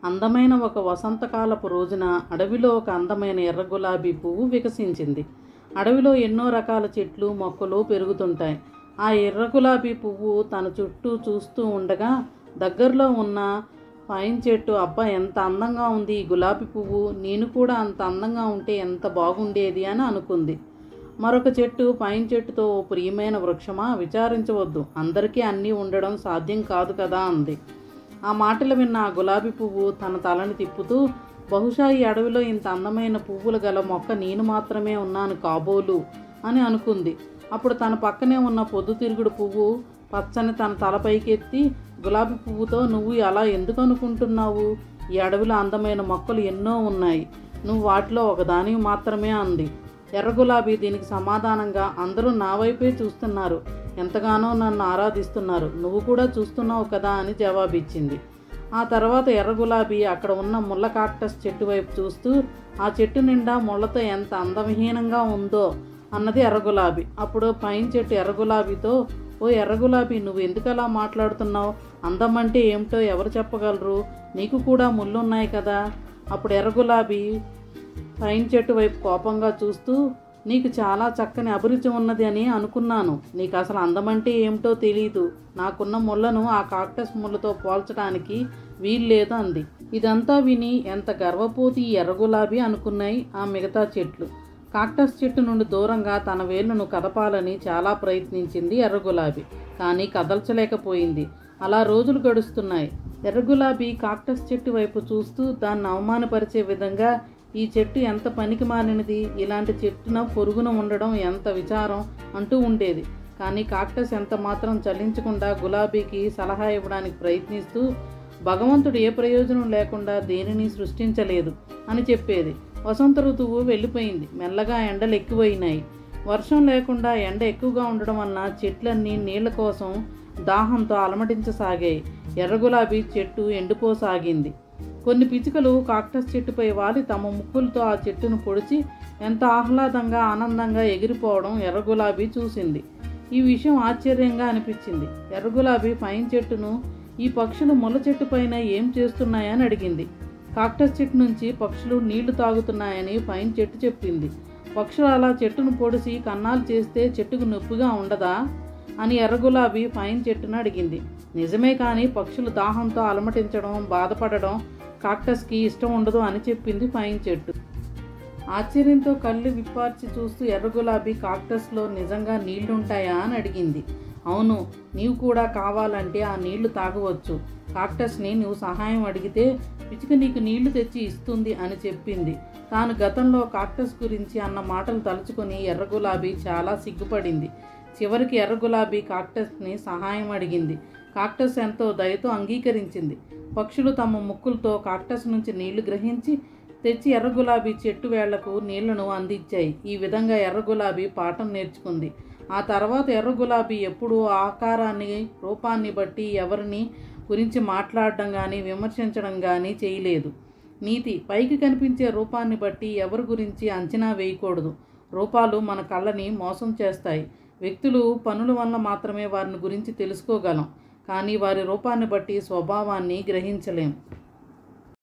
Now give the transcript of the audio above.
అందమైన ఒక వసంతకాలపు రోజున అడవిలో ఒక అందమైన ఎర్ర గులాబీ పువ్వు వికసించింది అడవిలో ఎన్నో రకాల చెట్లు మొక్కలు పెరుగుతుంటాయి ఆ ఎర్ర గులాబీ పువ్వు తన చుట్టూ చూస్తూ ఉండగా దగ్గరలో ఉన్న పైన్ చెట్టు అబ్బా ఎంత అందంగా ఉంది ఈ గులాబీ పువ్వు నేను కూడా అంత అందంగా ఉంటే ఎంత బాగుండేది అని అనుకుంది మరొక చెట్టు పైన్ చెట్టుతో ఓ ప్రియమైన వృక్షమా విచారించవద్దు అందరికీ అన్నీ ఉండడం సాధ్యం కాదు కదా అంది ఆ మాటలు విన్న ఆ గులాబీ పువ్వు తన తలని తిప్పుతూ బహుశా ఈ అడవిలో ఇంత అందమైన పువ్వులు గల మొక్క నేను మాత్రమే ఉన్నాను కాబోలు అని అనుకుంది అప్పుడు తన పక్కనే ఉన్న పొద్దుతిరుగుడు పువ్వు పచ్చని తన తలపైకెత్తి గులాబీ పువ్వుతో నువ్వు అలా ఎందుకు అనుకుంటున్నావు ఈ అడవిలో అందమైన మొక్కలు ఎన్నో ఉన్నాయి నువ్వు వాటిలో ఒకదానివి మాత్రమే అంది ఎర్ర గులాబీ దీనికి సమాధానంగా అందరూ నా వైపే చూస్తున్నారు ఎంతగానో నన్ను ఆరాధిస్తున్నారు నువ్వు కూడా చూస్తున్నావు కదా అని జవాబిచ్చింది ఆ తర్వాత ఎర్ర గులాబీ అక్కడ ఉన్న ముళ్ళ కాక్టస్ చెట్టు వైపు చూస్తూ ఆ చెట్టు నిండా ముళ్ళతో ఎంత అందవిహీనంగా ఉందో అన్నది ఎర్ర గులాబీ అప్పుడు పైన చెట్టు ఎర్ర గులాబీతో ఓ ఎర్ర గులాబీ నువ్వు ఎందుకు అలా మాట్లాడుతున్నావు అందం అంటే ఏమిటో ఎవరు చెప్పగలరు నీకు కూడా ముళ్ళున్నాయి కదా అప్పుడు ఎర్ర గులాబీ పైన్ చెట్టు వైపు కోపంగా చూస్తూ నీకు చాలా చక్కని అభిరుచి ఉన్నది అని అనుకున్నాను నీకు అసలు అందమంటే ఏమిటో తెలియదు నాకున్న ముళ్ళను ఆ కాక్టస్ ముళ్ళతో పోల్చడానికి వీల్లేదు అంది ఇదంతా విని ఎంత గర్వపోతి ఈ ఎర్ర గులాబీ అనుకున్నాయి ఆ మిగతా చెట్లు కాక్టస్ చెట్టు నుండి దూరంగా తన వేళ్ళను కదపాలని చాలా ప్రయత్నించింది ఎర్ర గులాబీ కానీ కదల్చలేకపోయింది అలా రోజులు గడుస్తున్నాయి ఎర్ర గులాబీ కాక్టస్ చెట్టు వైపు చూస్తూ దాన్ని అవమానపరిచే విధంగా ఈ చెట్టు ఎంత పనికి మాలినది ఇలాంటి చెట్టున పొరుగున ఉండడం ఎంత విచారం అంటూ ఉండేది కానీ కాక్టస్ ఎంత మాత్రం చలించకుండా గులాబీకి సలహా ఇవ్వడానికి ప్రయత్నిస్తూ భగవంతుడు ఏ ప్రయోజనం లేకుండా దేనిని సృష్టించలేదు అని చెప్పేది వసంత ఋతువు వెళ్ళిపోయింది మెల్లగా ఎండలు ఎక్కువైనాయి వర్షం లేకుండా ఎండ ఎక్కువగా ఉండడం వలన చెట్లన్నీ నీళ్ల కోసం దాహంతో అలమటించసాగాయి ఎర్ర గులాబీ చెట్టు ఎండిపోసాగింది కొన్ని పిచ్చుకలు కాక్టస్ చెట్టుపై వాలి తమ ముక్కులతో ఆ చెట్టును పొడిచి ఎంత ఆహ్లాదంగా ఆనందంగా ఎగిరిపోవడం ఎర్ర గులాబీ చూసింది ఈ విషయం ఆశ్చర్యంగా అనిపించింది ఎర్ర గులాబీ పైన చెట్టును ఈ పక్షులు ముళ్ళ చెట్టు పైన ఏం చేస్తున్నాయని అడిగింది కాక్టస్ చెట్టు నుంచి పక్షులు నీళ్లు తాగుతున్నాయని పైన చెట్టు చెప్పింది పక్షులు అలా చెట్టును పొడిసి కన్నాలు చేస్తే చెట్టుకు నొప్పిగా ఉండదా అని ఎర్ర గులాబీ పైన చెట్టును అడిగింది నిజమే కానీ పక్షులు దాహంతో అలమటించడం బాధపడడం కాక్టస్కి ఇష్టం ఉండదు అని చెప్పింది పైన చెట్టు ఆశ్చర్యంతో కళ్ళు విప్పార్చి చూస్తూ ఎర్ర గులాబీ కాక్టస్లో నిజంగా నీళ్లుంటాయా అని అడిగింది అవును నీవు కూడా కావాలంటే ఆ నీళ్లు తాగవచ్చు కాక్టస్ని నువ్వు సహాయం అడిగితే పిచ్చుక నీకు నీళ్లు తెచ్చి ఇస్తుంది అని చెప్పింది తాను గతంలో కాక్టస్ గురించి అన్న మాటలు తలుచుకొని ఎర్ర గులాబీ చాలా సిగ్గుపడింది చివరికి ఎర్ర గులాబీ కాక్టస్ని సహాయం అడిగింది కాక్టస్ ఎంతో దయతో అంగీకరించింది పక్షులు తమ ముక్కులతో కాక్టస్ నుంచి నీళ్లు గ్రహించి తెచ్చి ఎర్ర గులాబీ చెట్టు వేళ్లకు నీళ్లను అందించాయి ఈ విధంగా ఎర్ర గులాబీ పాఠం నేర్చుకుంది ఆ తర్వాత ఎర్ర గులాబీ ఎప్పుడూ ఆకారాన్ని రూపాన్ని బట్టి ఎవరిని గురించి మాట్లాడడం కానీ విమర్శించడం కానీ చేయలేదు నీతి పైకి కనిపించే రూపాన్ని బట్టి ఎవరి గురించి అంచనా వేయకూడదు రూపాలు మన కళ్ళని మోసం చేస్తాయి వ్యక్తులు పనుల వల్ల మాత్రమే వారిని గురించి తెలుసుకోగలం కానీ వారి రూపాన్ని బట్టి స్వభావాన్ని గ్రహించలేం